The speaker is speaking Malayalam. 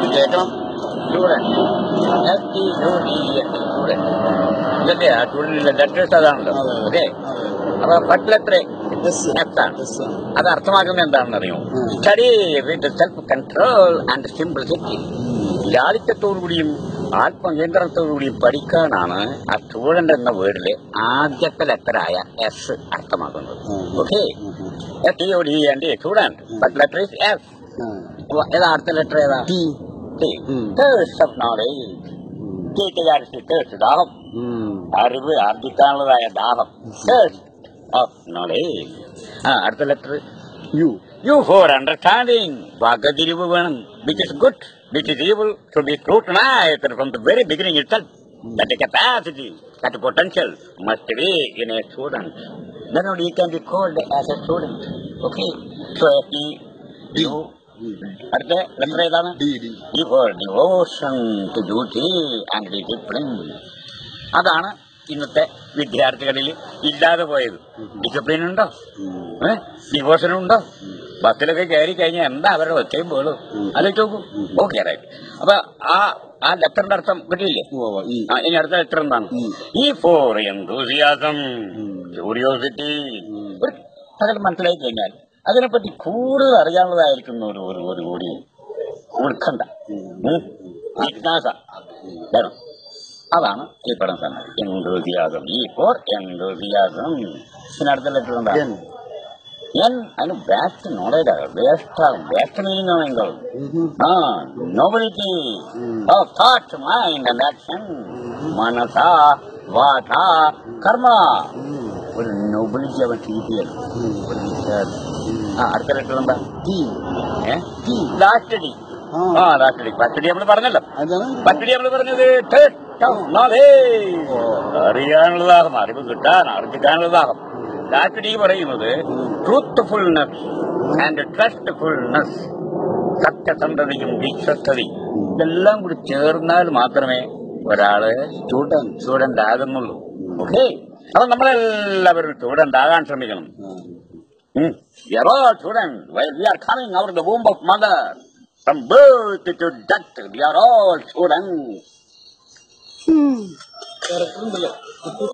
കേൾക്കണം student S T U D S student ഇതല്ലേ ആ സ്റ്റുഡൻറ്റിന്റെ ലെറ്റേഴ്സ് അതാണല്ലോ അതെ, അതെ. ഓക്കെ അപ്പൊ ഫസ്റ്റ് ലെറ്റർ എസ് എസ് ആണ് എസ് ആണ് അത് അർത്ഥമാക്കുന്നത് എന്താണെന്ന് അറിയുമോ ഉം. Study with self control and simplicity ലാളിത്യത്തോടുകൂടിയും ആത്മകേന്ദ്രത്തോടുകൂടിയും പഠിക്കാനാണ് ആ സ്റ്റുഡന്റ് എന്ന വേർഡിലെ ആദ്യത്തെ ലെറ്ററായ എസ് അർത്ഥമാക്കുന്നത് ഉം. ഓക്കെ ഉം, ഉം. S T O D and student but letter is S ആ. ഏതാ അടുത്ത ലെറ്റർ ഏതാ ടി ടി ഉം. തേഴ്സ് ഓഫ് നോളേജ് കേട്ടുകാരി തേഴ്സ് ദാഹം ഉം. അറിവ് ആർജിക്കാനുള്ളതായ ദാഹം തേഴ്സ് ഓഫ് നോളേജ് ആ അടുത്ത letter U U for understanding വകതിരിവ് വേണം which is good which is evil to be scrutinised from the very beginning it That capacity, that potential must be in a student. Then only he can be called as a student. Okay? So he, you, അടുത്ത ലെറ്റർ ഏതാണ് ഡി ഡി ഈ for devotion to duty and discipline അതാണ് ഇന്നത്തെ വിദ്യാർത്ഥികളിൽ ഇല്ലാതെ പോയത് ഡിസിപ്ലിൻ ഉണ്ടോ ഡിവോഷൻ ഉണ്ടോ ബസ്സിലൊക്കെ കയറി കഴിഞ്ഞാൽ എന്താ അവരുടെ ഒച്ചയും പോളും ആലോചിച്ച് നോക്കൂ ഓക്കെ റൈറ്റ് അപ്പൊ ആ ആ ലെറ്ററിന്റെ അർത്ഥം കിട്ടിയില്ലേ ഉവ്വ് ഈ ആ, ഇനി അടുത്ത ലെറ്റർ എന്താണ് ഉം. ഈ ഫോർ എന്തൂസിയാസം ഉം. ക്യൂരിയോസിറ്റി ഉം. ഒരു സകലം മനസ്സിലായി കഴിഞ്ഞാൽ അതിനെപ്പറ്റി കൂടുതൽ അറിയാനുള്ളതായിരിക്കുന്ന ഒരു ഒരു ഒരു കൂടി ഉത്കണ്ഠ ഉം. ജിജ്ഞാസ വേണം അതാണ് ഈ പടം തന്നെ എന്തൂസിയാസം ഈ ഫോർ എന്തൂസിയാസം പിന്നെ അടുത്ത ലെറ്റർ എന്താ എൻ എൻ അതിന് waste knowledge waste waste meaning ആണെങ്കിൽ ആ nobility of thought mind and action മനസ വാച കർമ്മ ഒരു നോബിലിറ്റി അവൻ കിട്ടിയത് ഒരു വിചാരം ആ അടുത്ത ലെറ്റർ എന്താ ടി ഏ ലാസ്റ്റ് ഡി ആ ആ ലാസ്റ്റ് ഡി ഫസ്റ്റ് ഡി നമ്മൾ പറഞ്ഞല്ലോ അതാണ് ഫസ്റ്റ് ഡി നമ്മൾ പറഞ്ഞത് taste of knowledge. അറിയാനുള്ളതാകും അറിവ് കിട്ടാൻ ആർജിക്കാനുള്ളതാകും ലാസ്റ്റ് ഡി പറയുന്നത് ട്രൂത്ത്ഫുൾനെസ് ആൻഡ് ട്രസ്റ്റ്ഫുൾനെസ് സത്യസന്ധതയും വിശ്വസ്തതയും ഇതെല്ലാം കൂടി ചേർന്നാൽ മാത്രമേ ഒരാള് സ്റ്റുഡന്റ് സ്റ്റുഡന്റ് ആകുന്നുള്ളൂ ഓക്കെ അപ്പൊ നമ്മളെല്ലാവരും സ്റ്റുഡന്റ് ആകാൻ ശ്രമിക്കണം Hmm. We are all students. While we are coming out of the womb of mother, from birth to death, we are all students. ഉണ്ടല്ലോ